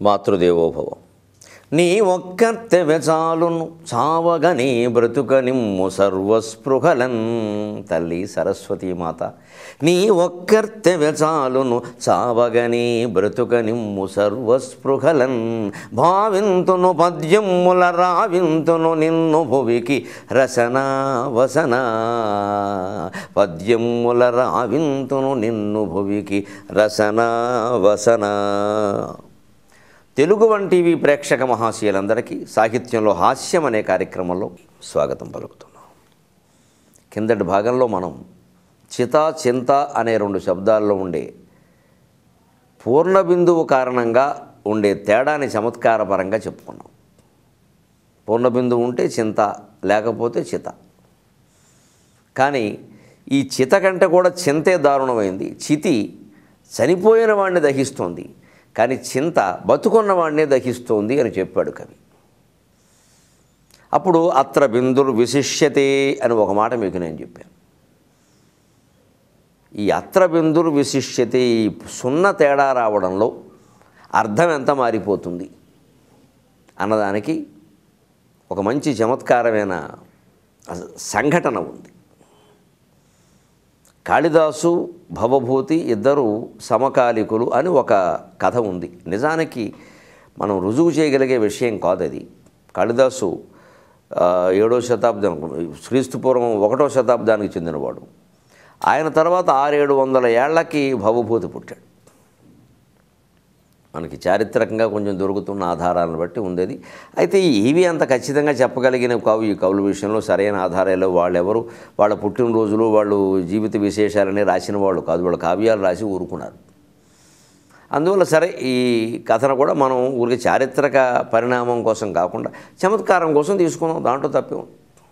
మాతృదేవోభవ నీ ఒక్కర్తెవె చాలును చావగని బ్రతుక నిమ్ము సర్వస్పృహలన్ తల్లి సరస్వతీ మాత నీ ఒక్కర్తెవె చాలును చావగని బ్రతుక నిమ్ము సర్వస్పృహలన్ భావింతును పద్యముల రావింతును నిన్ను భువికి రసనా వసనా పద్యముల రావింతును నిన్ను భువికి రసనా వసనా తెలుగు వన్ టీవీ ప్రేక్షక మహాశయులందరికీ సాహిత్యంలో హాస్యం అనే కార్యక్రమంలో స్వాగతం పలుకుతున్నాం కిందటి భాగంలో మనం చిత చింత అనే రెండు శబ్దాల్లో ఉండే పూర్ణ బిందువు కారణంగా ఉండే తేడాని చమత్కారపరంగా చెప్పుకున్నాం పూర్ణ బిందువు ఉంటే చింత లేకపోతే చిత కానీ ఈ చిత కంటే కూడా చింతే దారుణమైంది చితి చనిపోయిన వాడిని దహిస్తోంది కానీ చింత బతుకున్న వాడినే దహిస్తోంది అని చెప్పాడు కవి అప్పుడు అత్ర బిందుర్ విశిష్యతే అని ఒక మాట మీకు నేను చెప్పాను ఈ అత్ర బిందుర్ విశిష్యతే ఈ సున్న తేడా రావడంలో అర్థం ఎంత మారిపోతుంది అన్నదానికి ఒక మంచి చమత్కారమైన సంఘటన ఉంది కాళిదాసు భవభూతి ఇద్దరు సమకాలికులు అని ఒక కథ ఉంది నిజానికి మనం రుజువు చేయగలిగే విషయం కాదు అది కాళిదాసు ఆ, ఏడో శతాబ్దం క్రీస్తు పూర్వం ఒకటో శతాబ్దానికి చెందినవాడు ఆయన తర్వాత ఆరేడు వందల ఏళ్లకి భవభూతి పుట్టాడు మనకి చారిత్రకంగా కొంచెం దొరుకుతున్న ఆధారాలను బట్టి ఉండేది అయితే ఇవి అంత ఖచ్చితంగా చెప్పగలిగిన కావు ఈ కవుల విషయంలో సరైన ఆధారాలు వాళ్ళెవరు వాళ్ళ పుట్టినరోజులు వాళ్ళు జీవిత విశేషాలని రాసిన వాళ్ళు కాదు వాళ్ళ కావ్యాలు రాసి ఊరుకున్నారు అందువల్ల సరే ఈ కథను కూడా మనం ఊరికి చారిత్రక పరిణామం కోసం కాకుండా చమత్కారం కోసం తీసుకున్నాం దాంట్లో తప్పే ఉంది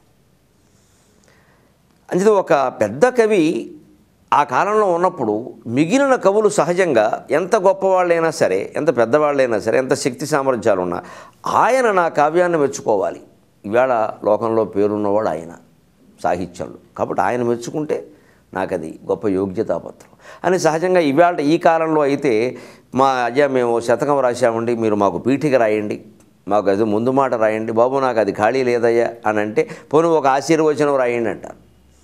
అంతే ఒక పెద్ద కవి ఆ కాలంలో ఉన్నప్పుడు మిగిలిన కవులు సహజంగా ఎంత గొప్పవాళ్ళైనా సరే ఎంత పెద్దవాళ్ళైనా సరే ఎంత శక్తి సామర్థ్యాలు ఉన్నా ఆయన నా కావ్యాన్ని మెచ్చుకోవాలి ఇవాళ లోకంలో పేరున్నవాడు ఆయన సాహిత్యంలో కాబట్టి ఆయన మెచ్చుకుంటే నాకు అది గొప్ప యోగ్యతాపత్రం అని సహజంగా ఇవాళ ఈ కాలంలో అయితే మా అయ్యా మేము శతకం రాశామండి మీరు మాకు పీఠిక రాయండి మాకు అది ముందు మాట రాయండి బాబు నాకు అది ఖాళీ లేదయ్యా అని అంటే పోనీ ఒక ఆశీర్వచనం రాయండి అంటారు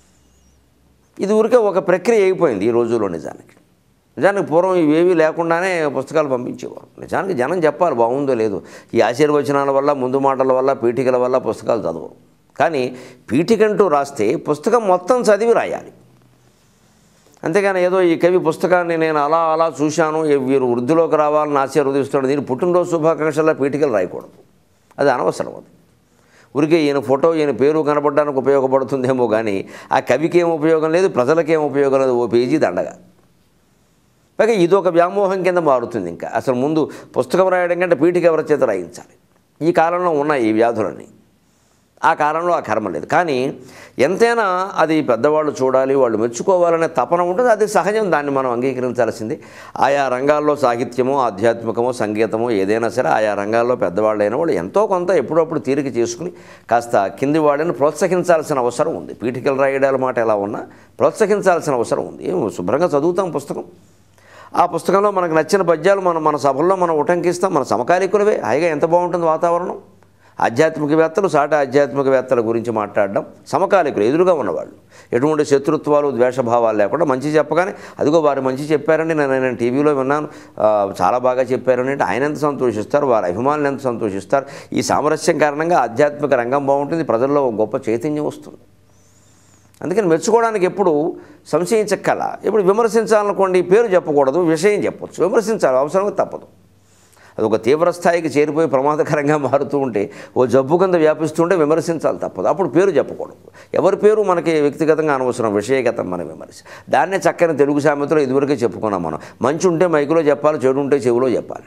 ఇది ఊరికే ఒక ప్రక్రియ అయిపోయింది ఈ రోజుల్లో నిజానికి నిజానికి పూర్వం ఇవేవి లేకుండానే పుస్తకాలు పంపించేవారు నిజానికి జనం చెప్పాలి బాగుందో లేదో ఈ ఆశీర్వచనాల వల్ల ముందు మాటల వల్ల పీఠికల వల్ల పుస్తకాలు చదవరు కానీ పీఠికంటూ రాస్తే పుస్తకం మొత్తం చదివి రాయాలి అంతేగాని ఏదో ఈ కవి పుస్తకాన్ని నేను అలా అలా చూశాను ఈ వీరు వృద్ధిలోకి రావాలని ఆశీర్వదిస్తున్నాడు దీని పుట్టినరోజు శుభాకాంక్షల పీఠికలు రాయకూడదు అది అనవసరం అది ఊరికే ఈయన ఫోటో ఈయన పేరు కనపడడానికి ఉపయోగపడుతుందేమో కానీ ఆ కవికి ఏం ఉపయోగం లేదు ప్రజలకి ఏం ఉపయోగం లేదు ఓ పేజీ దండగా పైగా ఇదొక వ్యామోహం కింద మారుతుంది ఇంకా అసలు ముందు పుస్తకం రాయడం కంటే పీఠిక ఎవరి చేత రాయించాలి ఈ కాలంలో ఉన్నాయి ఈ వ్యాధులన్నీ ఆ కాలంలో ఆ కర్మ లేదు కానీ ఎంతైనా అది పెద్దవాళ్ళు చూడాలి వాళ్ళు మెచ్చుకోవాలనే తపన ఉంటుంది అది సహజం దాన్ని మనం అంగీకరించాల్సింది ఆయా రంగాల్లో సాహిత్యమో ఆధ్యాత్మికమో సంగీతమో ఏదైనా సరే ఆయా రంగాల్లో పెద్దవాళ్ళైన వాళ్ళు ఎంతో కొంత ఎప్పుడప్పుడు తీరిక చేసుకుని కాస్త కింది వాళ్ళని ప్రోత్సహించాల్సిన అవసరం ఉంది పీఠికలు రాయడాల మాట ఎలా ఉన్నా ప్రోత్సహించాల్సిన అవసరం ఉంది ఏం శుభ్రంగా చదువుతాం పుస్తకం ఆ పుస్తకంలో మనకు నచ్చిన పద్యాలు మనం మన సభల్లో మనం ఉటంకిస్తాం మన సమకాలీకులవే హాయిగా ఎంత బాగుంటుంది వాతావరణం ఆధ్యాత్మికవేత్తలు సాటి ఆధ్యాత్మికవేత్తల గురించి మాట్లాడడం సమకాలికులు ఎదురుగా ఉన్నవాళ్ళు ఎటువంటి శత్రుత్వాలు ద్వేషభావాలు లేకుండా మంచి చెప్పగానే అదిగో వారు మంచి చెప్పారండి నేను నేను టీవీలో విన్నాను ఆ, చాలా బాగా చెప్పారని అంటే ఆయన ఎంత సంతోషిస్తారు వారి అభిమానులు ఎంత సంతోషిస్తారు ఈ సామరస్యం కారణంగా ఆధ్యాత్మిక రంగం బాగుంటుంది ప్రజల్లో ఒక గొప్ప చైతన్యం వస్తుంది అందుకని మెచ్చుకోవడానికి ఎప్పుడు సంశయించక్కల ఇప్పుడు విమర్శించాలనుకోండి పేరు చెప్పకూడదు విషయం చెప్పొచ్చు విమర్శించాలి అవసరంగా తప్పదు అది ఒక తీవ్ర స్థాయికి చేరిపోయి ప్రమాదకరంగా మారుతూ ఉంటే ఓ జబ్బు కింద వ్యాపిస్తుంటే విమర్శించాలి తప్పదు అప్పుడు పేరు చెప్పకూడదు ఎవరి పేరు మనకి వ్యక్తిగతంగా అనవసరం విషయగతం మన విమర్శ దాన్నే చక్కని తెలుగు సామెతలో ఇదివరకే చెప్పుకున్నాం మనం మంచి ఉంటే మైకులో చెప్పాలి చెడు ఉంటే చెవిలో చెప్పాలి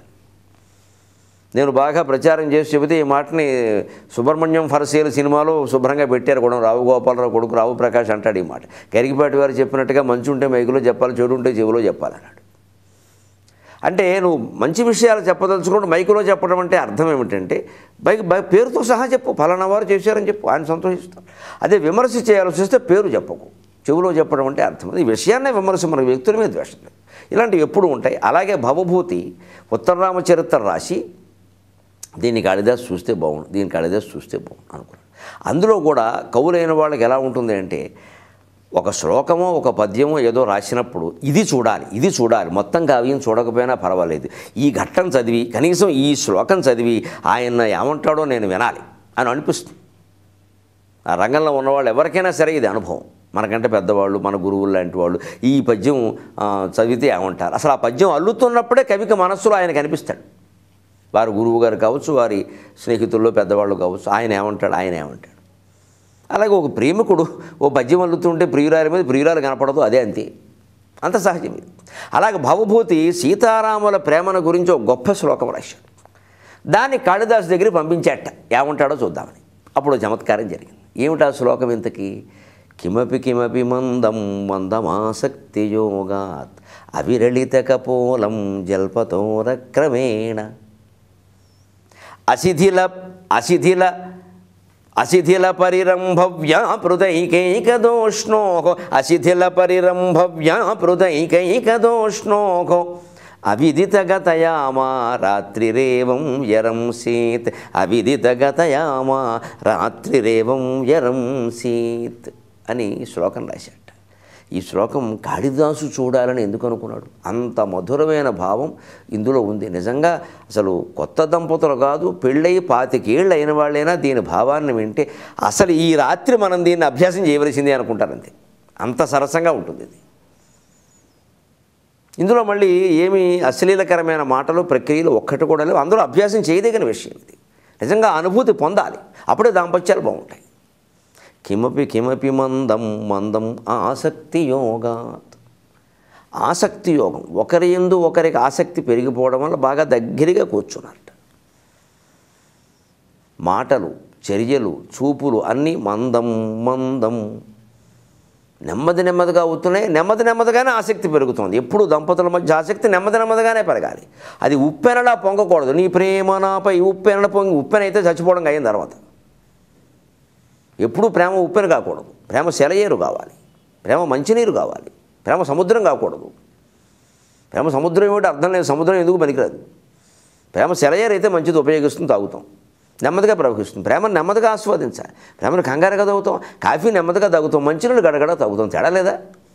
నేను బాగా ప్రచారం చేసి చెబితే ఈ మాటని సుబ్రహ్మణ్యం ఫరసీల సినిమాలో శుభ్రంగా పెట్టారు కూడా రావు గోపాలరావు కొడుకు రావు ప్రకాష్ అంటాడు ఈ మాట గరికిపాటి వారు చెప్పినట్టుగా మంచి ఉంటే మైకులో చెప్పాలి చెడు ఉంటే చెవిలో చెప్పాలన్నాడు అంటే నువ్వు మంచి విషయాలు చెప్పదలుచుకుంటూ మైకులో చెప్పడం అంటే అర్థం ఏమిటంటే బైక్ బై పేరుతో సహా చెప్పు ఫలానా వారు చేశారని చెప్పు ఆయన సంతోషిస్తారు అదే విమర్శ చేయాల్సి వస్తే పేరు చెప్పకు చెవులో చెప్పడం అంటే అర్థం ఈ విషయాన్నే విమర్శ మన వ్యక్తుల మీద ద్వేషం లేదు ఇలాంటివి ఎప్పుడు ఉంటాయి అలాగే భవభూతి ఉత్తరరామచరిత్ర రాసి దీన్ని కాళిదాస్ చూస్తే బాగుండు దీన్ని కాళిదాస్ చూస్తే బాగుండు అనుకున్నాను అందులో కూడా కవులైన వాళ్ళకి ఎలా ఉంటుంది అంటే ఒక శ్లోకమో ఒక పద్యమో ఏదో రాసినప్పుడు ఇది చూడాలి ఇది చూడాలి మొత్తం కావ్యం చూడకపోయినా పర్వాలేదు ఈ ఘట్టం చదివి కనీసం ఈ శ్లోకం చదివి ఆయన ఏమంటాడో నేను వినాలి అని అనిపిస్తుంది ఆ రంగంలో ఉన్నవాళ్ళు ఎవరికైనా సరే ఇది అనుభవం మనకంటే పెద్దవాళ్ళు మన గురువులు లాంటి వాళ్ళు ఈ పద్యం ఆ, చదివితే ఏమంటారు అసలు ఆ పద్యం అల్లుతున్నప్పుడే కవికి మనస్సులో ఆయన కనిపిస్తాడు వారి గురువు గారు కావచ్చు వారి స్నేహితుల్లో పెద్దవాళ్ళు కావచ్చు ఆయన ఏమంటాడు ఆయన ఏమంటాడు అలాగే ఒక ప్రేమికుడు ఓ పద్యం అల్లుతుంటే ప్రియురాలి మీద ప్రియురాలు కనపడదు అదే అంతే అంత సహజం ఇది అలాగే భవభూతి సీతారాముల ప్రేమను గురించి ఒక గొప్ప శ్లోకం రాశాడు దాన్ని కాళిదాసు దగ్గరికి పంపించేట ఏమంటాడో చూద్దామని అప్పుడు ఓ చమత్కారం జరిగింది ఏమిటా శ్లోకం ఇంతకీ కిమపి కిమపి మందం మందమాసక్తి యోగాత్ అవిరళిత కపోలం జల్పతోరక్రమేణ అశిథిల అశిథిల అశిథిల పరిరంభవ్యాపృతైకైకదోష్ణో అశిథిల పరిరంభవ్యాపృతైకైకదోష్ణో అవిదితగతయామా రాత్రిరేవం యరం సీత్ అవిదితగతయామా రాత్రిరేవం యరం సీత్ అని శ్లోకం రాశాట ఈ శ్లోకం కాళిదాసు చూడాలని ఎందుకు అనుకున్నాడు అంత మధురమైన భావం ఇందులో ఉంది నిజంగా అసలు కొత్త దంపతులు కాదు పెళ్ళై పాతికేళ్ళు అయిన వాళ్ళైనా దీని భావాన్ని వింటే అసలు ఈ రాత్రి మనం దీన్ని అభ్యాసం చేయవలసిందే అనుకుంటారంతే అంత సరసంగా ఉంటుంది ఇది ఇందులో మళ్ళీ ఏమి అశ్లీలకరమైన మాటలు ప్రక్రియలు ఒక్కటి కూడా లేవు అందులో అభ్యాసం చేయదగిన విషయం ఇది నిజంగా అనుభూతి పొందాలి అప్పుడే దాంపత్యాలు బాగుంటాయి కిమపి కిమపి మందం మందం ఆసక్తి యోగాత్ ఆసక్తి యోగం ఒకరి ఎందు ఒకరికి ఆసక్తి పెరిగిపోవడం వల్ల బాగా దగ్గరగా కూర్చున్నారట మాటలు చర్యలు చూపులు అన్నీ మందం మందం నెమ్మది నెమ్మదిగా అవుతున్నాయి నెమ్మది నెమ్మదిగానే ఆసక్తి పెరుగుతుంది ఎప్పుడు దంపతుల మధ్య ఆసక్తి నెమ్మది నెమ్మదిగానే పెరగాలి అది ఉప్పెనలా పొంగకూడదు నీ ప్రేమ నాపై ఉప్పెన పొంగి ఉప్పెనైతే చచ్చిపోవడం అయిన తర్వాత ఎప్పుడూ ప్రేమ ఉప్పెన కాకూడదు ప్రేమ సెలయేరు కావాలి ప్రేమ మంచినీరు కావాలి ప్రేమ సముద్రం కాకూడదు ప్రేమ సముద్రం ఏమిటి అర్థం లేదు సముద్రం ఎందుకు పనికిరాదు ప్రేమ సెలయేరు అయితే మంచిది ఉపయోగిస్తుంది తాగుతాం నెమ్మదిగా ప్రవహిస్తుంది ప్రేమను నెమ్మదిగా ఆస్వాదించాలి ప్రేమను కంగారుగా తాగుతాం కాఫీ నెమ్మదిగా తాగుతాం మంచినీళ్ళు గడగడ తాగుతాం తేడా లేదా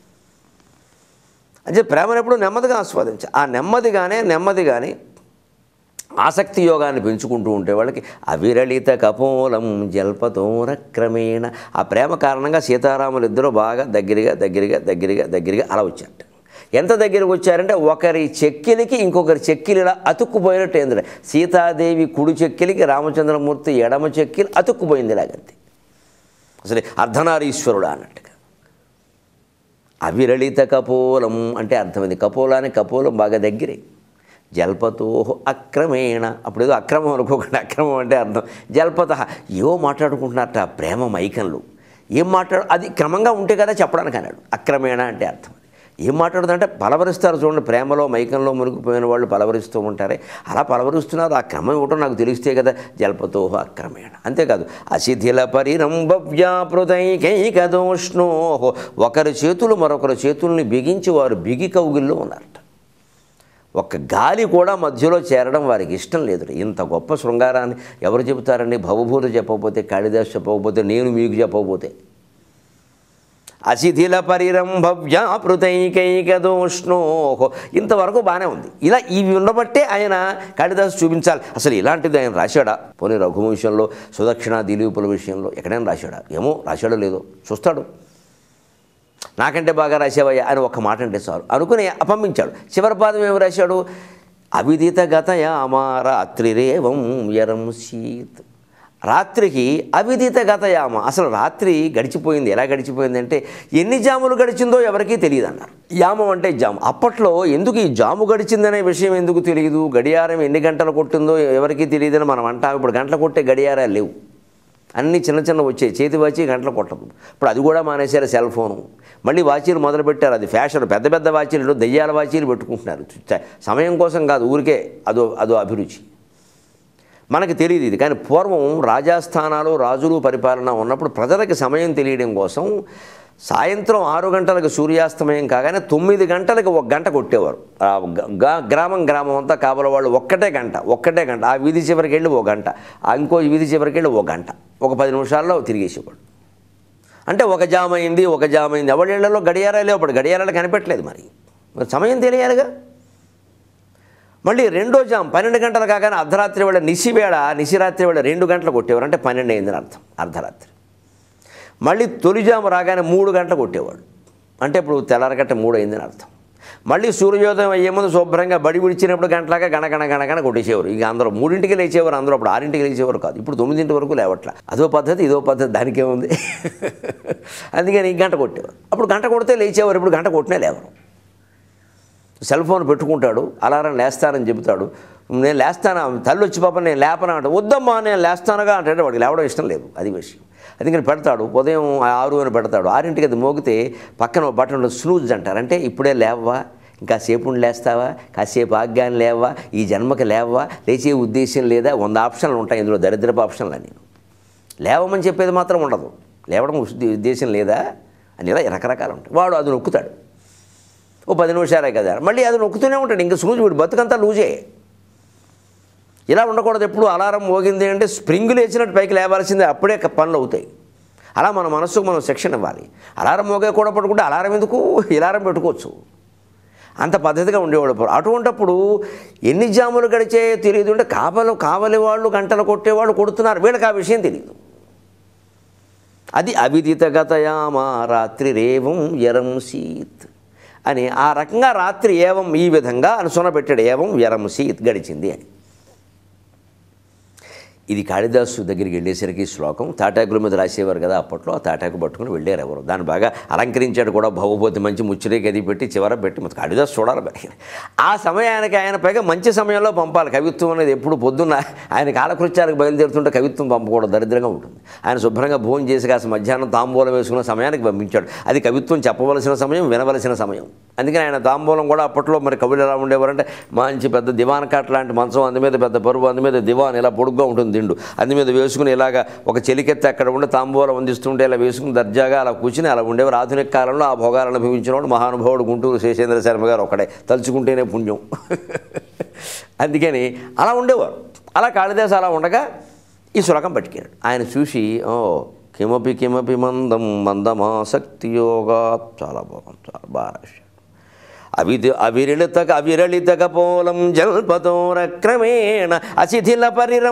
అంటే ప్రేమను ఎప్పుడు నెమ్మదిగా ఆస్వాదించాలి ఆ నెమ్మదిగానే నెమ్మదిగానే ఆసక్తి యోగాన్ని పెంచుకుంటూ ఉంటే వాళ్ళకి అవిరళిత కపోలం జల్పతోర క్రమేణ ఆ ప్రేమ కారణంగా సీతారాములు ఇద్దరు బాగా దగ్గరగా దగ్గరగా దగ్గరగా దగ్గరగా అలా వచ్చారట ఎంత దగ్గరకు వచ్చారంటే ఒకరి చెక్కిలికి ఇంకొకరి చెక్కిలిలా అతుక్కుపోయినట్టు ఏందిలే సీతాదేవి కుడి చెక్కిలికి రామచంద్రమూర్తి ఎడమ చెక్కిలి అతుక్కుపోయింది ఇలాగంతే అసలు అర్ధనారీశ్వరుడు అన్నట్టుగా అవిరళిత కపోలం అంటే అర్థమైంది కపోలానికి కపోలం బాగా దగ్గరే జల్పతో అక్రమేణ అప్పుడు ఏదో అక్రమం అనుకోకుండా అక్రమం అంటే అర్థం జల్పత ఏవో మాట్లాడుకుంటున్నారట ప్రేమ మైకంలు ఏం మాట్లాడు అది క్రమంగా ఉంటే కదా చెప్పడానికి అన్నాడు అక్రమేణ అంటే అర్థం ఏం మాట్లాడుతుందంటే పలవరిస్తారు చూడండి ప్రేమలో మైకంలో మునిగిపోయిన వాళ్ళు పలవరిస్తూ ఉంటారే అలా పలవరిస్తున్నారు ఆ క్రమం ఇవ్వటం నాకు తెలిస్తే కదా జల్పతో అక్రమేణ అంతేకాదు అశిథిల పరిరంభవ్యాపృతైకైకదోష్ణో ఒకరి చేతులు మరొకరి చేతుల్ని బిగించి వారు బిగి కౌగిల్లో ఉన్నారట ఒక్క గాలి కూడా మధ్యలో చేరడం వారికి ఇష్టం లేదు ఇంత గొప్ప శృంగారాన్ని ఎవరు చెబుతారండి భవభూతి చెప్పకపోతే కాళిదాసు చెప్పకపోతే నేను మీకు చెప్పకపోతే అశిథిల పరిరంభవ్యాపృతైకైకదోష్ణో ఇంతవరకు బాగానే ఉంది ఇలా ఇవి ఉండబట్టే ఆయన కాళిదాసు చూపించాలి అసలు ఇలాంటిది ఆయన రాశాడా పోనీ రఘువంశంలో సుదక్షిణ దిలీపుల విషయంలో ఎక్కడైనా రాశాడా ఏమో రాశాడో లేదో చూస్తాడు నాకంటే బాగా రాసేవయ్యా అని ఒక మాట అంటే చాలు అనుకుని పంపించాడు చివరి పాదం ఏమి రాశాడు అవిదిత గతయామా రాత్రిరేవం యరం సీత్ రాత్రికి అవిదిత గతయామ అసలు రాత్రి గడిచిపోయింది ఎలా గడిచిపోయింది అంటే ఎన్ని జాములు గడిచిందో ఎవరికీ తెలియదు అన్నారు యామం అంటే జాము అప్పట్లో ఎందుకు ఈ జాము గడిచిందనే విషయం ఎందుకు తెలియదు గడియారం ఎన్ని గంటలు కొట్టిందో ఎవరికీ తెలియదని మనం అంటాం ఇప్పుడు గంటలు కొట్టే గడియారాలు లేవు అన్నీ చిన్న చిన్న వచ్చాయి చేతి వాచి గంటలు కొట్టదు ఇప్పుడు అది కూడా మానేశారు సెల్ ఫోను మళ్ళీ వాచీలు మొదలుపెట్టారు అది ఫ్యాషన్ పెద్ద పెద్ద వాచీలు దెయ్యాల వాచీలు పెట్టుకుంటున్నారు చ- సమయం కోసం కాదు ఊరికే అదో అదో అభిరుచి మనకి తెలియదు ఇది కానీ పూర్వం రాజాస్థానాలు రాజులు పరిపాలన ఉన్నప్పుడు ప్రజలకి సమయం తెలియడం కోసం సాయంత్రం ఆరు గంటలకు సూర్యాస్తమయం కాగానే తొమ్మిది గంటలకు ఒక గంట కొట్టేవారు ఆ గ- గ- గ్రామం గ్రామం అంతా కాపల వాళ్ళు ఒక్కటే గంట ఒక్కటే గంట ఆ వీధి చివరికి వెళ్ళి ఒక గంట ఆ ఇంకో వీధి చివరికి వెళ్ళి ఒక గంట ఒక పది నిమిషాల్లో తిరిగేసేవాడు అంటే ఒక జామ అయింది ఒక జామ అయింది ఎవరిళ్లలో గడియారాలు అప్పుడు గడియారాలు కనిపెట్టలేదు మరి మరి సమయం తెలియాలిగా మళ్ళీ రెండో జామ్ పన్నెండు గంటలు కాగానే అర్ధరాత్రి వేళ నిశివేళ నిశిరాత్రి వేళ రెండు గంటలు కొట్టేవారు అంటే పన్నెండు అయిందని అర్థం అర్ధరాత్రి మళ్ళీ తొలి జాము రాగానే మూడు గంటలు కొట్టేవాడు అంటే ఇప్పుడు తెల్లారగట్ట మూడు అయిందని అర్థం మళ్ళీ సూర్యోదయం అయ్యే ముందు శుభ్రంగా బడి విడిచినప్పుడు గంటలాగా గణగణ గణగణ కొట్టేసేవారు ఇక అందరూ మూడింటికి లేచేవారు అందరూ అప్పుడు ఆరింటికి లేచేవారు కాదు ఇప్పుడు తొమ్మిదింటి వరకు లేవట్ల అదో పద్ధతి ఇదో పద్ధతి దానికేముంది అందుకని ఈ గంట కొట్టేవారు అప్పుడు గంట కొడితే లేచేవారు ఇప్పుడు గంట కొట్టినే లేవరు సెల్ ఫోన్ పెట్టుకుంటాడు అలారం లేస్తానని చెబుతాడు నేను లేస్తానా తల్లి వచ్చి పాప నేను లేపనా అంటే వద్దమ్మా నేను లేస్తానుగా అంటే వాడికి లేవడం ఇష్టం లేదు అది విషయం అందుకని పెడతాడు ఉదయం ఆరు అని పెడతాడు ఆరింటికి అది మోగితే పక్కన ఒక బటన్ స్నూజ్ అంటారు అంటే ఇప్పుడే లేవవా ఇంకా సేపు ఉండి లేస్తావా కాసేపు ఆగ్గాని లేవా ఈ జన్మకి లేవా లేచే ఉద్దేశం లేదా వంద ఆప్షన్లు ఉంటాయి ఇందులో దరిద్రపు ఆప్షన్లు అని లేవమని చెప్పేది మాత్రం ఉండదు లేవడం ఉద్దే- ఉద్దేశం లేదా అని ఇలా రకరకాలు ఉంటాయి వాడు అది నొక్కుతాడు ఓ పది నిమిషాలే కదా మళ్ళీ అది నొక్కుతూనే ఉంటాడు ఇంకా సూజి వీడు బతుకంతా లూజే ఇలా ఉండకూడదు ఎప్పుడు అలారం మోగింది అంటే స్ప్రింగ్ లేచినట్టు పైకి లేవాల్సిందే అప్పుడే క- పనులు అవుతాయి అలా మన మనస్సుకు మనం శిక్షణ ఇవ్వాలి అలారం మోగే కూడా పట్టుకుంటే అలారం ఎందుకు ఇలారం పెట్టుకోవచ్చు అంత పద్ధతిగా ఉండేవాడు అప్పుడు. అటువంటప్పుడు ఎన్ని జాములు గడిచాయో తెలియదు అంటే కాపలు కావలి వాళ్ళు గంటలు కొట్టేవాళ్ళు కొడుతున్నారు వీళ్ళకి ఆ విషయం తెలియదు అది అవిదితగతయామా రాత్రి రేవం ఎరం సీత్ అని ఆ రకంగా రాత్రి ఏవం ఈ విధంగా అనుసొన పెట్టాడు ఏవం ఎరం సీత్ గడిచింది అని ఇది కాళిదాసు దగ్గరికి వెళ్ళేసరికి ఈ శ్లోకం తాటాకుల మీద రాసేవారు కదా అప్పట్లో ఆ తాటాకు పట్టుకుని వెళ్ళారు ఎవరు దాన్ని బాగా అలంకరించాడు కూడా భగవతి మంచి ముచ్చరే గది పెట్టి చివర పెట్టి మొత్తం కాళిదాసు చూడాలి మరి ఆ సమయానికి ఆయన పైగా మంచి సమయంలో పంపాలి కవిత్వం అనేది ఎప్పుడు పొద్దున్న ఆయన కాలకృత్యాలకు బయలుదేరుతుంటే కవిత్వం పంపకూడదు దరిద్రంగా ఉంటుంది ఆయన శుభ్రంగా భోజనం చేసి కాస్త మధ్యాహ్నం తాంబూలం వేసుకున్న సమయానికి పంపించాడు అది కవిత్వం చెప్పవలసిన సమయం వినవలసిన సమయం అందుకని ఆయన తాంబూలం కూడా అప్పట్లో మరి కవులు ఎలా ఉండేవారంటే మంచి పెద్ద దివాన్ కాట్ లాంటి మంచం అందు మీద పెద్ద పరువు అందు మీద దివాన్ ఇలా పొడుగ్గా ఉంటుంది దిండు అందు మీద వేసుకుని ఇలాగా ఒక చెలికెత్తి అక్కడ ఉండి తాంబూలం అందిస్తుంటే ఇలా వేసుకుని దర్జాగా అలా కూర్చుని అలా ఉండేవారు ఆధునిక కాలంలో ఆ భోగాలను అనుభవించిన వాడు మహానుభావుడు గుంటూరు శేషేంద్ర శర్మ గారు ఒకడే తలుచుకుంటేనే పుణ్యం అందుకని అలా ఉండేవారు అలా కాళిదాసు అలా ఉండగా ఈ సులకం పట్టుకెళ్ళాడు ఆయన చూసి ఓ కిమపి కిమపి మందం మందమాసక్తి యోగా చాలా బాగుంది చాలా బాగా రాశాడు అవిది అవిరళితక అవిరళితక పోలం జల్పతోరక్రమేణ అశిథిల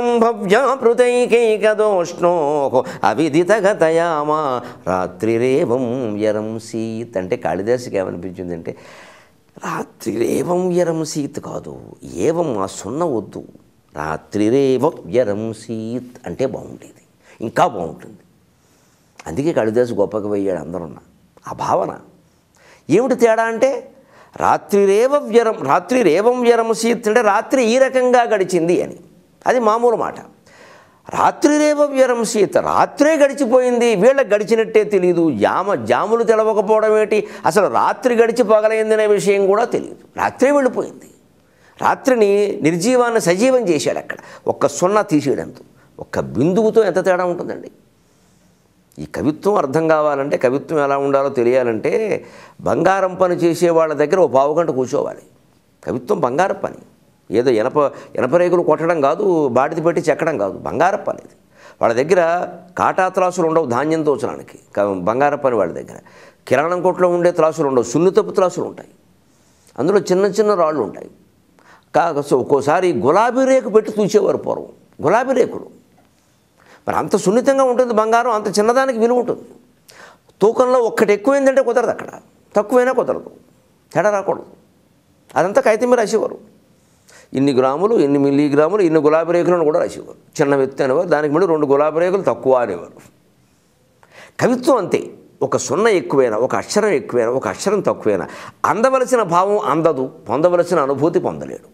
పరిరంభవ్యాపృతైకైకదోష్ణో అవిదితగతయామా రాత్రిరేవం యరం సీత్ అంటే కాళిదాసుకి ఏమనిపించిందంటే రాత్రిరేవం యరం సీత్ కాదు ఏవం ఆ సున్న వద్దు రాత్రిరేవం యరం సీత్ అంటే బాగుండేది ఇంకా బాగుంటుంది అందుకే కాళిదాసు గొప్పగా పోయాడు అందరున్న ఆ భావన ఏమిటి తేడా అంటే రాత్రి రేవ వ్యరం రాత్రి రేవం వ్యరం సీత్ అంటే రాత్రి ఈ రకంగా గడిచింది అని అది మామూలు మాట రాత్రి రేవ వ్యరం సీత రాత్రే గడిచిపోయింది వీళ్ళకి గడిచినట్టే తెలియదు జామ జాములు తెలవకపోవడం ఏంటి అసలు రాత్రి గడిచి పగలైందనే విషయం కూడా తెలియదు రాత్రే వెళ్ళిపోయింది రాత్రిని నిర్జీవాన్ని సజీవం చేశాడు అక్కడ ఒక్క సున్నా తీసేయడంతో ఒక్క బిందువుతో ఎంత తేడా ఉంటుందండి ఈ కవిత్వం అర్థం కావాలంటే కవిత్వం ఎలా ఉండాలో తెలియాలంటే బంగారం పని చేసే వాళ్ళ దగ్గర ఓ పావు గంట కూర్చోవాలి కవిత్వం బంగారం పని ఏదో ఎనప ఎనప రేకులు కొట్టడం కాదు బాడిది పెట్టి చెక్కడం కాదు బంగారం పని ఇది వాళ్ళ దగ్గర కాటా త్రాసులు ఉండవు ధాన్యం తోచడానికి క- బంగారం పని వాళ్ళ దగ్గర కిరాణం కొట్లో ఉండే త్రాసులు ఉండవు సున్నితపు త్రాసులు ఉంటాయి అందులో చిన్న చిన్న రాళ్ళు ఉంటాయి కాక సో ఒక్కోసారి గులాబీ రేకు పెట్టి తూచేవారు పూర్వం గులాబీ రేకులు మరి అంత సున్నితంగా ఉంటుంది బంగారం అంత చిన్నదానికి విలువ ఉంటుంది తూకంలో ఒక్కటి ఎక్కువైందంటే కుదరదు అక్కడ తక్కువైనా కుదరదు తేడా రాకూడదు అదంతా కాగితం మీద రాసేవారు ఇన్ని గ్రాములు ఇన్ని మిల్లీ గ్రాములు ఇన్ని గులాబీ రేకులను కూడా రాసేవారు చిన్న వ్యక్తి అనేవారు దానికి మళ్ళీ రెండు గులాబీ రేకులు తక్కువ అనేవారు కవిత్వం అంతే ఒక సున్న ఎక్కువైనా ఒక అక్షరం ఎక్కువైనా ఒక అక్షరం తక్కువైనా అందవలసిన భావం అందదు పొందవలసిన అనుభూతి పొందలేడు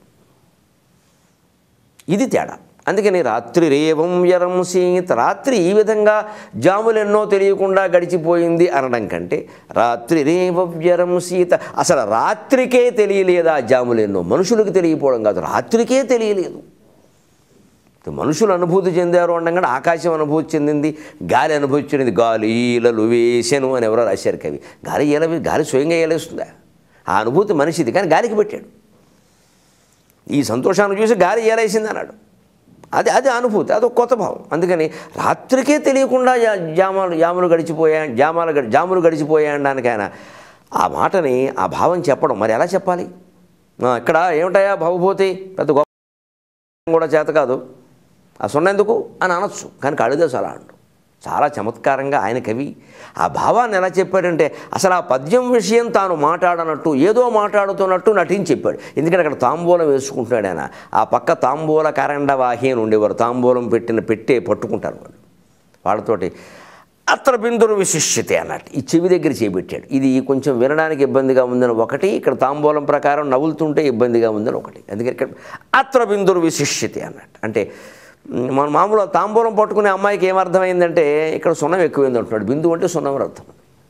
ఇది తేడా అందుకని రాత్రి రేవం యరం సీత రాత్రి ఈ విధంగా జాములెన్నో తెలియకుండా గడిచిపోయింది అనడం కంటే రాత్రి రేవవ్యరం సీత అసలు రాత్రికే తెలియలేదా జాములెన్నో మనుషులకు తెలియపోవడం కాదు రాత్రికే తెలియలేదు మనుషులు అనుభూతి చెందారు అనగా ఆకాశం అనుభూతి చెందింది గాలి అనుభూతి చెందింది గాలి ఈలలు వేసెను అని ఎవరో రాశారు కవి గాలి ఎలా గాలి స్వయంగా ఏలేస్తుందా ఆ అనుభూతి మనిషిది కానీ గాలికి పెట్టాడు ఈ సంతోషాన్ని చూసి గాలి ఏలేసింది అన్నాడు అది అది అనుభూతి అది ఒక కొత్త భావం అందుకని రాత్రికే తెలియకుండా జా- జామాలు జాములు గడిచిపోయా జామాలు గడి జాములు గడిచిపోయా అనడానికి ఆయన ఆ మాటని ఆ భావం చెప్పడం మరి ఎలా చెప్పాలి ఆ, ఇక్కడ ఏమిటాయా భవభూతి పెద్ద గొప్ప కూడా చేత కాదు ఆ సున్న ఎందుకు అని అనొచ్చు కానీ కాళిదాసు అలా అండు చాలా చమత్కారంగా ఆయన కవి ఆ భావాన్ని ఎలా చెప్పాడంటే అసలు ఆ పద్యం విషయం తాను మాట్లాడనట్టు ఏదో మాట్లాడుతున్నట్టు నటించి చెప్పాడు ఎందుకంటే అక్కడ తాంబూలం వేసుకుంటున్నాడు ఆయన ఆ పక్క తాంబూల కరండవాహి అని ఉండేవారు తాంబూలం పెట్టిన పెట్టే పట్టుకుంటారు వాళ్ళు వాళ్ళతోటి అత్ర బిందురు విశిష్యతే అన్నట్టు ఈ చెవి దగ్గర చేపెట్టాడు ఇది కొంచెం వినడానికి ఇబ్బందిగా ఉందని ఒకటి ఇక్కడ తాంబూలం ప్రకారం నవ్వులుతుంటే ఇబ్బందిగా ఉందని ఒకటి అందుకని ఇక్కడ అత్ర బిందురు విశిష్యతే అన్నట్టు అంటే మ్, మన మామూలు తాంబూలం పట్టుకునే అమ్మాయికి ఏమర్థమైందంటే ఇక్కడ సున్నం ఎక్కువైంది అంటున్నాడు బిందు అంటే సున్నం అని అర్థం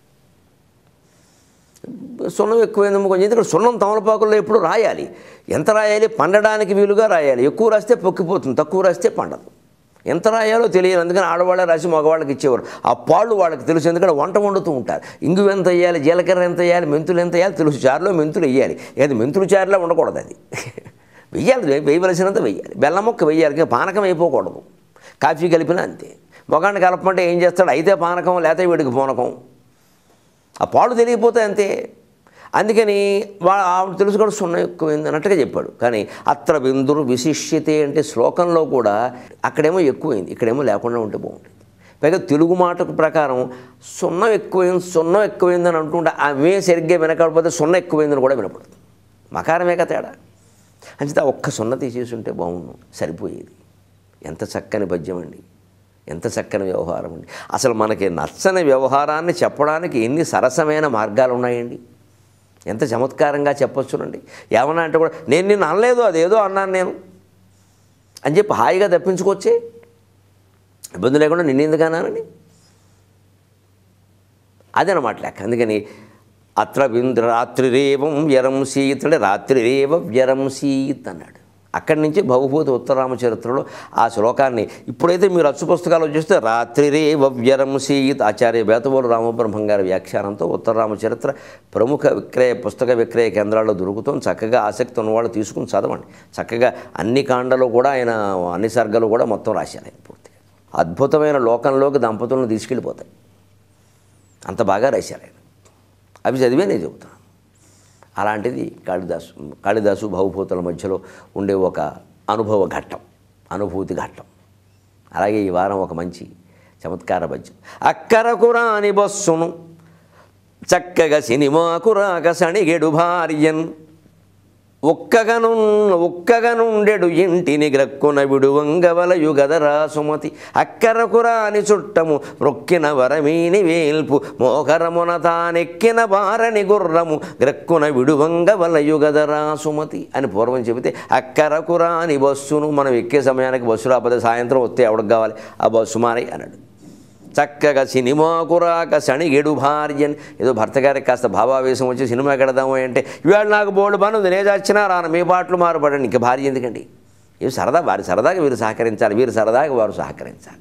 సున్నం ఎక్కువైందేమో కొంచెం ఎందుకంటే సున్నం తమలపాకుల్లో ఎప్పుడు రాయాలి ఎంత రాయాలి పండడానికి వీలుగా రాయాలి ఎక్కువ రాస్తే పొక్కిపోతుంది తక్కువ రాస్తే పండదు ఎంత రాయాలో తెలియదు అందుకని ఆడవాళ్ళే రాసి మగవాళ్ళకి ఇచ్చేవారు ఆ పాళ్ళు వాళ్ళకి తెలుసు ఎందుకంటే వంట వండుతూ ఉంటారు ఇంగు ఎంత వేయాలి జీలకర్ర ఎంత వేయాలి మెంతులు ఎంత వేయాలి తెలుసు చారులో మెంతులు వేయాలి అది మెంతులు చారులో ఉండకూడదు అది వెయ్యాలి వేయవలసినంత వెయ్యాలి బెల్లం మొక్క వెయ్యాలి ఇంకా పానకం అయిపోకూడదు కాఫీ కలిపినా అంతే మొగాన్ని కలపమంటే ఏం చేస్తాడు అయితే పానకం లేకపోతే వీడికి పూనకం ఆ పాలు తెలియకపోతే అంతే అందుకని వా ఆవిడ తెలుసు కూడా సున్నం ఎక్కువైంది అన్నట్టుగా చెప్పాడు కానీ అత్ర బిందురు విశిష్యతే అంటే శ్లోకంలో కూడా అక్కడేమో ఎక్కువైంది ఇక్కడేమో లేకుండా ఉంటే బాగుంటుంది పైగా తెలుగు మాటకు ప్రకారం సున్నం ఎక్కువైంది సున్నం ఎక్కువైందని అంటుంటే ఆమె సరిగ్గా వినకపోతే సున్నం ఎక్కువైందని కూడా వినపడుతుంది మకారమే కదా తేడా అంచేత ఒక్క సున్న తీసేసి ఉంటే బాగుండు సరిపోయేది ఎంత చక్కని పద్యం అండి ఎంత చక్కని వ్యవహారం అండి అసలు మనకి నచ్చని వ్యవహారాన్ని చెప్పడానికి ఎన్ని సరసమైన మార్గాలు ఉన్నాయండి ఎంత చమత్కారంగా చెప్పొచ్చునండి ఏమన్నా అంటే కూడా నేను నిన్ను అనలేదు అదేదో అన్నాను నేను అని చెప్పి హాయిగా తప్పించుకొచ్చే ఇబ్బంది లేకుండా నిన్ను ఎందుకు అన్నానని అదనమాట లెక్క అందుకని అత్ర బిందు రాత్రిరేవం వ్యరం సీత్ అంటే రాత్రిరేవ వ్యరం సీత్ అన్నాడు అక్కడి నుంచి భవభూతి ఉత్తరామచరిత్రలో ఆ శ్లోకాన్ని ఇప్పుడైతే మీరు అచ్చు పుస్తకాలు చూస్తే రాత్రిరేవ వ్యరం సీత్ ఆచార్య బేతవోలు రామబ్రహ్మం గారి వ్యాఖ్యానంతో ఉత్తరామచరిత్ర ప్రముఖ విక్రయ పుస్తక విక్రయ కేంద్రాల్లో దొరుకుతుంది చక్కగా ఆసక్తి ఉన్నవాళ్ళు తీసుకుని చదవండి చక్కగా అన్ని కాండలు కూడా ఆయన అన్ని సర్గలు కూడా మొత్తం రాశారు ఆయన పూర్తిగా అద్భుతమైన లోకంలోకి దంపతులను తీసుకెళ్ళిపోతాయి అంత బాగా రాశారు ఆయన అవి చదివే నేను చెబుతాను అలాంటిది కాళిదాసు కాళిదాసు భవభూతుల మధ్యలో ఉండే ఒక అనుభవ ఘట్టం అనుభూతి ఘట్టం అలాగే ఈ వారం ఒక మంచి చమత్కార పద్యం అక్కరకు రాని బస్సును చక్కగా సినిమాకు రాక సణిగెడు భార్యన్ ఒక్కగను ఒక్కగనుండెడు ఇంటిని గ్రక్కున విడువంగవలయు గదరా సుమతి అక్కరకు రాని చుట్టము రొక్కిన వరమీని వేల్పు మోకరమున తానెక్కిన బారని గుర్రము గ్రక్కున విడువంగవలయు గదరా సుమతి అని పూర్వం చెబితే అక్కరకు రాని బస్సును మనం ఎక్కే సమయానికి బస్సు రాకపోతే సాయంత్రం వస్తే ఎవరికి కావాలి ఆ బస్సు మారి అన్నాడు చక్కగా సినిమాకు రాక సణిగెడు భార్యన్ ఏదో భర్త గారికి కాస్త భావావేశం వచ్చి సినిమా కడదాము అంటే ఇవాళ నాకు బోర్డు పని ఉంది నేను చచ్చినా రాను మీ పాటలు మారుపడండి ఇంకా భార్య ఎందుకండి ఇవి సరదా వారి సరదాగా వీరు సహకరించాలి వీరు సరదాగా వారు సహకరించాలి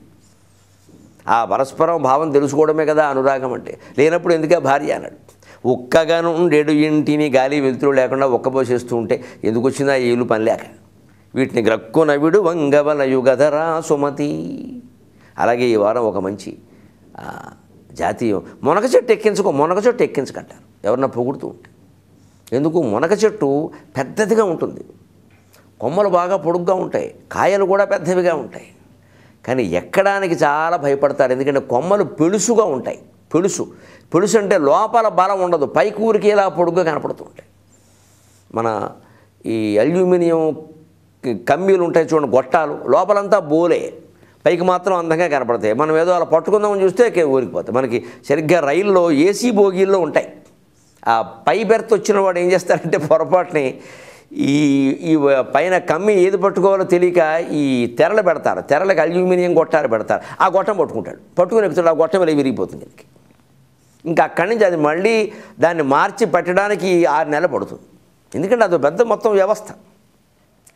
ఆ పరస్పరం భావం తెలుసుకోవడమే కదా అనురాగం అంటే లేనప్పుడు ఎందుకే భార్య అన్నాడు ఒక్కగా నుండెడు ఇంటిని గాలి వెలుతురు లేకుండా ఒక్కబోసేస్తూ ఉంటే ఎందుకు వచ్చిందా ఈ ఇల్లు పని లేక వీటిని గ్రక్కున విడు వంగవలయు గదరా సుమతి అలాగే ఈ వారం ఒక మంచి ఆ, జాతీయం మునగ చెట్టు ఎక్కించుకో మునగ చెట్టు ఎక్కించకంటారు ఎవరన్నా పొగుడుతూ ఉంటే ఎందుకు మునగ చెట్టు పెద్దదిగా ఉంటుంది కొమ్మలు బాగా పొడుగ్గా ఉంటాయి కాయలు కూడా పెద్దవిగా ఉంటాయి కానీ ఎక్కడానికి చాలా భయపడతారు ఎందుకంటే కొమ్మలు పెళుసుగా ఉంటాయి పెళుసు పెళుసు అంటే లోపల బలం ఉండదు పైకి ఊరికి ఇలా పొడుగ్గా కనపడుతూ ఉంటాయి మన ఈ అల్యూమినియం క- కమ్మీలు ఉంటాయి చూడండి గొట్టాలు లోపలంతా బోలే పైకి మాత్రం అందంగా కనపడతాయి మనం ఏదో అలా పట్టుకుందామని చూస్తే కే- ఊరికిపోతాయి మనకి సరిగ్గా రైల్లో ఏసీ బోగీల్లో ఉంటాయి ఆ పై బెర్త్ వచ్చిన వాడు ఏం చేస్తారంటే పొరపాటుని ఈ ఈ పైన కమ్మి ఏది పట్టుకోవాలో తెలియక ఈ తెరలు పెడతారు తెరలకు అల్యూమినియం గొట్టాలు పెడతారు ఆ గొట్టం పట్టుకుంటాడు పట్టుకుని ఎక్కుతాడు ఆ గొట్టం ఇలా విరిగిపోతుంది ఇంక ఇంకా అక్కడి నుంచి అది మళ్ళీ దాన్ని మార్చి పెట్టడానికి ఆరు నెలలు పడుతుంది ఎందుకంటే అది పెద్ద మొత్తం వ్యవస్థ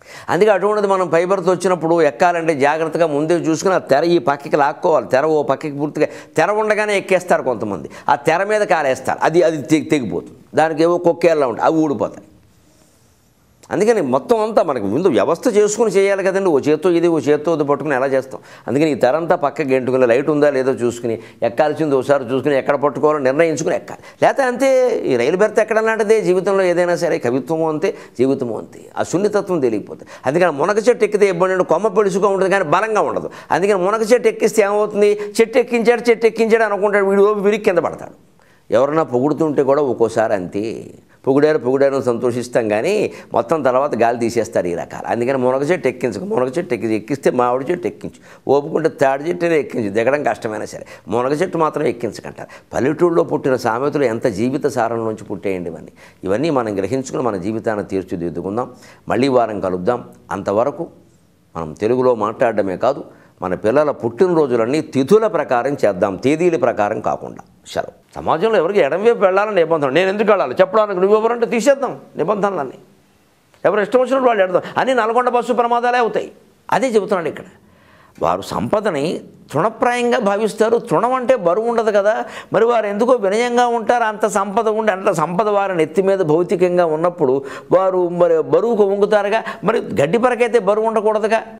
అందుకే అటువంటిది మనం ఫైబర్తో వచ్చినప్పుడు ఎక్కాలంటే జాగ్రత్తగా ముందే చూసుకుని ఆ తెర ఈ పక్కకి లాక్కోవాలి తెర ఓ పక్కకి పూర్తిగా తెర ఉండగానే ఎక్కేస్తారు కొంతమంది ఆ తెర మీద కాలేస్తారు అది అది తెగి తెగిపోతుంది దానికి ఏవో కొక్కేళ్ళ ఉంటాయి అవి ఊడిపోతాయి అందుకని మొత్తం అంతా మనకి ముందు వ్యవస్థ చేసుకుని చేయాలి కదండి ఓ చేత్తో ఇది ఓ చేత్తో ఇది పట్టుకుని ఎలా చేస్తాం అందుకని ఈ తెరంతా పక్కకి గెంటుకుని లైట్ ఉందా లేదో చూసుకుని ఎక్కాల్సింది ఒకసారి చూసుకుని ఎక్కడ పట్టుకోవాలో నిర్ణయించుకుని ఎక్కాలి లేకపోతే అంతే ఈ రైలు బెర్త్ ఎక్కడం లాంటిదే జీవితంలో ఏదైనా సరే కవిత్వము అంతే జీవితము అంతే ఆ సున్నితత్వం తెలియపోతుంది అందుకని మునగ చెట్టు ఎక్కితే ఇబ్బంది ఉండదు, కొమ్మ పొడుచుగా ఉంటుంది కానీ బలంగా ఉండదు అందుకని మునగ చెట్టు ఎక్కిస్తే ఏమవుతుంది చెట్టు ఎక్కించాడు చెట్టు ఎక్కించాడు అనుకుంటాడు వీడు విరిగి కింద పడతాడు ఎవరన్నా పొగుడుతుంటే కూడా ఒక్కోసారి అంతే పొగిడారు పొగిడారు సంతోషిస్తాం కానీ మొత్తం తర్వాత గాలి తీసేస్తారు ఈ రకాలు అందుకని మునగ చెట్టు ఎక్కించక మునగ చెట్టు ఎక్కి ఎక్కిస్తే మామిడి చెట్టు ఎక్కించు ఓపుకుంటే తాడి చెట్టునే ఎక్కించు దిగడం కష్టమైనా సరే మునగ చెట్టు మాత్రం ఎక్కించకంటారు పల్లెటూరులో పుట్టిన సామెతలు ఎంత జీవిత సారం నుంచి పుట్టేయండి ఇవన్నీ ఇవన్నీ మనం గ్రహించుకుని మన జీవితాన్ని తీర్చిదిద్దుకుందాం మళ్ళీ వారం కలుద్దాం అంతవరకు మనం తెలుగులో మాట్లాడడమే కాదు మన పిల్లల పుట్టినరోజులన్నీ తిథుల ప్రకారం చేద్దాం తేదీల ప్రకారం కాకుండా సెలవు సమాజంలో ఎవరికి ఎడమవైపు వెళ్ళాలని నిబంధన నేను ఎందుకు వెళ్ళాలి చెప్పడానికి నువ్వు ఎవరంటే తీసేద్దాం నిబంధనలన్నీ ఎవరు ఇష్టం వచ్చినట్టు వాళ్ళు ఎడదాం అన్నీ నల్గొండ బస్సు ప్రమాదాలే అవుతాయి అదే చెబుతున్నాడు ఇక్కడ వారు సంపదని తృణప్రాయంగా భావిస్తారు తృణం అంటే బరువు ఉండదు కదా మరి వారు ఎందుకో వినయంగా ఉంటారు అంత సంపద ఉండి అంత సంపద వారి నెత్తి మీద భౌతికంగా ఉన్నప్పుడు వారు మరి బరువుకు వంగుతారుగా మరి గడ్డి పరకైతే బరువు ఉండకూడదుగా